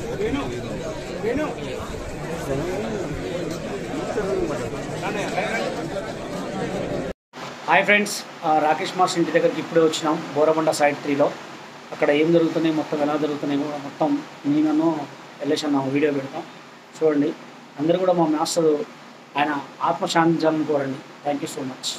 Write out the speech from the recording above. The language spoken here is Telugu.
హాయ్ ఫ్రెండ్స్ ఆ, రాకేష్ మాస్ ఇంటి దగ్గరికి ఇప్పుడే వచ్చినాం బోరబండ సైడ్ త్రీలో అక్కడ ఏం జరుగుతున్నాయి మొత్తం ఎలా జరుగుతున్నాయి కూడా మొత్తం నేను వెళ్ళేసి అన్న వీడియో పెడతాం చూడండి అందరూ కూడా మా మాస్టర్ ఆయన ఆత్మశాంతించాలని కోరండి థ్యాంక్ యూ సో మచ్